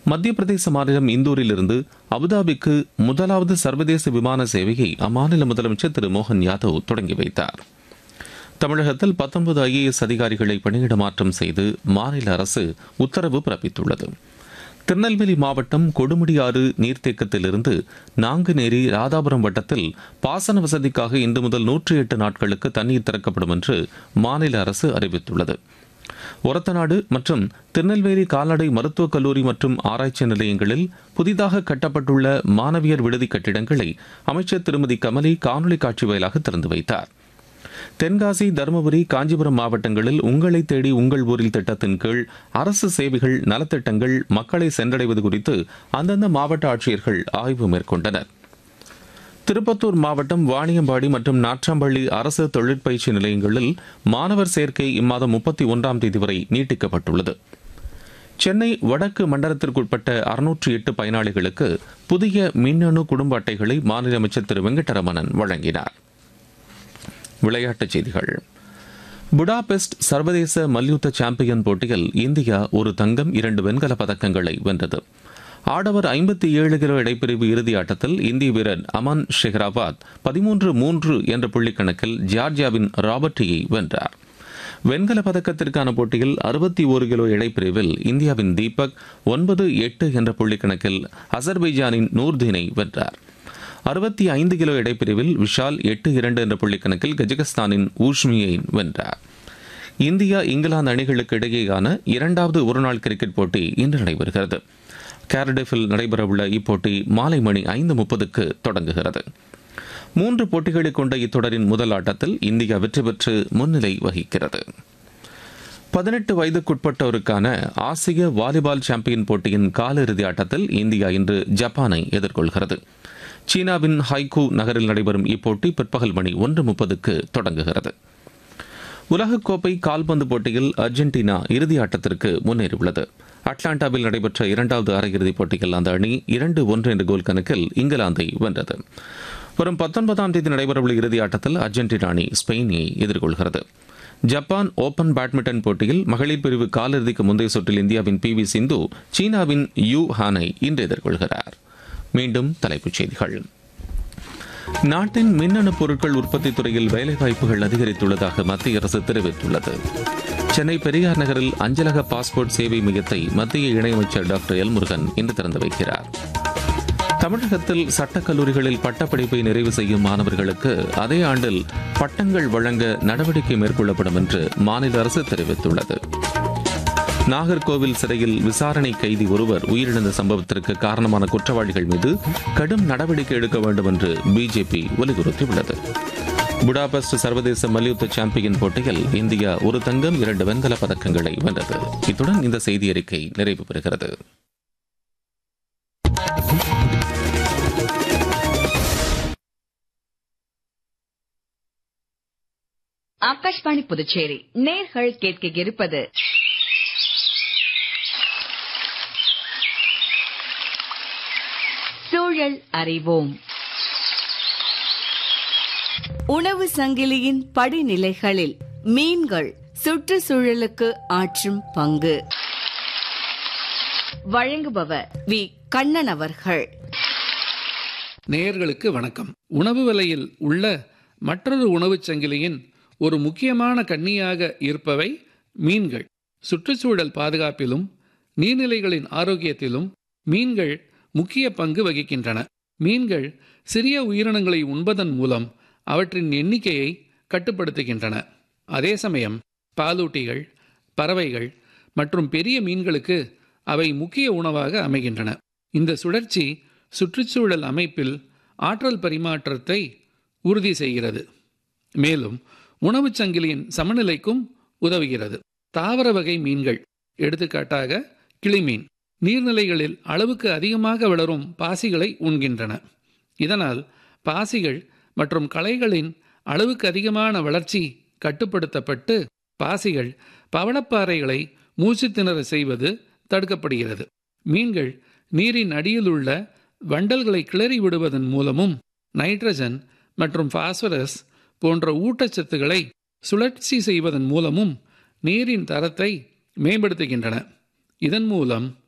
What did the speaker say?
மத்திய பிரதேச மாநிலம் இந்தூரிலிருந்து அபுதாபிக்கு முதலாவது சர்வதேச விமான சேவையை அம்மாநில முதலமைச்சர் திரு மோகன் யாதவ் தொடங்கி வைத்தார் தமிழகத்தில் பத்தொன்பது ஐஏஎஸ் அதிகாரிகளை பணியிட மாற்றம் செய்து மாநில அரசு உத்தரவு பிறப்பித்துள்ளது திருநெல்வேலி மாவட்டம் கொடுமுடியாறு நீர்த்தேக்கத்திலிருந்து நாங்குநேரி ராதாபுரம் வட்டத்தில் பாசன வசதிக்காக இன்று முதல் நூற்றி எட்டு நாட்களுக்கு தண்ணீர் திறக்கப்படும் என்று மாநில அரசு அறிவித்துள்ளது ஒரத்தநாடு மற்றும் திருநெல்வேலி கால்நடை மருத்துவக் கல்லூரி மற்றும் ஆராய்ச்சி நிலையங்களில் புதிதாக கட்டப்பட்டுள்ள மாணவியர் விடுதி கட்டிடங்களை அமைச்சர் திருமதி கமலி காணொலி காட்சி வாயிலாக திறந்து வைத்தார் தென்காசி தருமபுரி காஞ்சிபுரம் மாவட்டங்களில் உங்களை தேடி உங்கள் ஊரில் திட்டத்தின் கீழ் அரசு சேவைகள் நலத்திட்டங்கள் மக்களை சென்றடைவது குறித்து அந்தந்த மாவட்ட ஆட்சியர்கள் ஆய்வு மேற்கொண்டனர் திருப்பத்தூர் மாவட்டம் வாணியம்பாடி மற்றும் நாற்றாம்பள்ளி அரசு தொழிற்பயிற்சி நிலையங்களில் மாணவர் சேர்க்கை இம்மாதம் முப்பத்தி ஒன்றாம் தேதி வரை நீட்டிக்கப்பட்டுள்ளது சென்னை வடக்கு மண்டலத்திற்குட்பட்ட அறுநூற்றி எட்டு பயனாளிகளுக்கு புதிய மின்னணு குடும்ப அட்டைகளை மாநில அமைச்சர் திரு வெங்கடரமணன் வழங்கினார் விளையாட்டுச் செய்திகள் புடாபெஸ்ட் சர்வதேச மல்யுத்த சாம்பியன் போட்டியில் இந்தியா ஒரு தங்கம் இரண்டு வெண்கல பதக்கங்களை வென்றது ஆடவர் ஐம்பத்தி ஏழு கிலோ இடைப்பிரிவு இறுதி ஆட்டத்தில் இந்திய வீரர் அமன் ஷெஹ்ராபாத் பதிமூன்று மூன்று என்ற புள்ளிக்கணக்கில் ஜார்ஜியாவின் ராபர்டியை வென்றார் வெண்கல பதக்கத்திற்கான போட்டியில் அறுபத்தி ஒரு கிலோ இடைப்பிரிவில் இந்தியாவின் தீபக் ஒன்பது எட்டு என்ற புள்ளிக்கணக்கில் அசர்பைஜானின் நூர்தீனை வென்றார் அறுபத்தி ஐந்து கிலோ இடைப்பிரிவில் விஷால் எட்டு இரண்டு என்ற புள்ளிக்கணக்கில் கஜகஸ்தானின் ஊஷ்மியை வென்றார் இந்தியா இங்கிலாந்து அணிகளுக்கு இடையேயான இரண்டாவது ஒருநாள் கிரிக்கெட் போட்டி இன்று நடைபெறுகிறது கேரடிஃபில் நடைபெறவுள்ள இப்போட்டி மாலை மணி ஐந்து முப்பதுக்கு தொடங்குகிறது மூன்று போட்டிகளை கொண்ட இத்தொடரின் முதல் ஆட்டத்தில் இந்தியா வெற்றி பெற்று முன்னிலை வகிக்கிறது பதினெட்டு வயதுக்குட்பட்டோருக்கான ஆசிய வாலிபால் சாம்பியன் போட்டியின் காலிறுதி ஆட்டத்தில் இந்தியா இன்று ஜப்பானை எதிர்கொள்கிறது சீனாவின் ஹைகூ நகரில் நடைபெறும் இப்போட்டி பிற்பகல் மணி ஒன்று முப்பதுக்கு தொடங்குகிறது உலகக்கோப்பை கால்பந்து போட்டியில் அர்ஜென்டினா இறுதி ஆட்டத்திற்கு முன்னேறியுள்ளது அட்லாண்டாவில் நடைபெற்ற இரண்டாவது அரையிறுதிப் போட்டியில் அந்த அணி இரண்டு ஒன்று என்ற கோல் கணக்கில் இங்கிலாந்தை வென்றது வரும் பத்தொன்பதாம் தேதி நடைபெறவுள்ள இறுதி ஆட்டத்தில் அர்ஜென்டினா அணி ஸ்பெயினை எதிர்கொள்கிறது ஜப்பான் ஓபன் பேட்மிண்டன் போட்டியில் மகளிர் பிரிவு காலிறுதிக்கு முந்தைய சுற்றில் இந்தியாவின் பி வி சிந்து சீனாவின் யூ ஹானை இன்று எதிர்கொள்கிறார் மீண்டும் தலைப்புச் செய்திகள் நாட்டின் மின்னணு பொருட்கள் உற்பத்தி துறையில் வேலைவாய்ப்புகள் அதிகரித்துள்ளதாக மத்திய அரசு தெரிவித்துள்ளது சென்னை பெரியார் நகரில் அஞ்சலக பாஸ்போர்ட் சேவை மையத்தை மத்திய இணையமைச்சர் டாக்டர் எல் முருகன் இன்று திறந்து வைக்கிறார் தமிழகத்தில் சட்டக் கல்லூரிகளில் பட்டப்படிப்பை நிறைவு செய்யும் மாணவர்களுக்கு அதே ஆண்டில் பட்டங்கள் வழங்க நடவடிக்கை மேற்கொள்ளப்படும் என்று மாநில அரசு தெரிவித்துள்ளது நாகர்கோவில் சிறையில் விசாரணை கைதி ஒருவர் உயிரிழந்த சம்பவத்திற்கு காரணமான குற்றவாளிகள் மீது கடும் நடவடிக்கை எடுக்க வேண்டும் என்று பிஜேபி வலியுறுத்தியுள்ளது புடாபெஸ்ட் சர்வதேச மல்யுத்த சாம்பியன் போட்டியில் இந்தியா ஒரு தங்கம் இரண்டு வெண்கல பதக்கங்களை வென்றது இத்துடன் இந்த செய்தி அறிக்கை நிறைவு பெறுகிறது ஆகாஷ்வாணி புதுச்சேரி நேர்கள் கேட்க இருப்பது சூழல் அறிவோம் உணவு சங்கிலியின் படிநிலைகளில் மீன்கள் சுற்றுச்சூழலுக்கு ஆற்றும் பங்கு வழங்குபவர் வி கண்ணன் அவர்கள் நேயர்களுக்கு வணக்கம் உணவு விலையில் உள்ள மற்றொரு உணவுச் சங்கிலியின் ஒரு முக்கியமான கண்ணியாக இருப்பவை மீன்கள் சுற்றுச்சூழல் பாதுகாப்பிலும் நீர்நிலைகளின் ஆரோக்கியத்திலும் மீன்கள் முக்கிய பங்கு வகிக்கின்றன மீன்கள் சிறிய உயிரினங்களை உண்பதன் மூலம் அவற்றின் எண்ணிக்கையை கட்டுப்படுத்துகின்றன அதே சமயம் பாலூட்டிகள் பறவைகள் மற்றும் பெரிய மீன்களுக்கு அவை முக்கிய உணவாக அமைகின்றன இந்த சுழற்சி சுற்றுச்சூழல் அமைப்பில் ஆற்றல் பரிமாற்றத்தை உறுதி செய்கிறது மேலும் உணவுச் சங்கிலியின் சமநிலைக்கும் உதவுகிறது தாவர வகை மீன்கள் எடுத்துக்காட்டாக கிளிமீன் நீர்நிலைகளில் அளவுக்கு அதிகமாக வளரும் பாசிகளை உண்கின்றன இதனால் பாசிகள் மற்றும் களைகளின் அளவுக்கு அதிகமான வளர்ச்சி கட்டுப்படுத்தப்பட்டு பாசிகள் பவளப்பாறைகளை மூச்சு திணற செய்வது தடுக்கப்படுகிறது மீன்கள் நீரின் அடியில் உள்ள வண்டல்களை கிளறி விடுவதன் மூலமும் நைட்ரஜன் மற்றும் பாஸ்பரஸ் போன்ற ஊட்டச்சத்துக்களை சுழற்சி செய்வதன் மூலமும் நீரின் தரத்தை மேம்படுத்துகின்றன இதன் மூலம்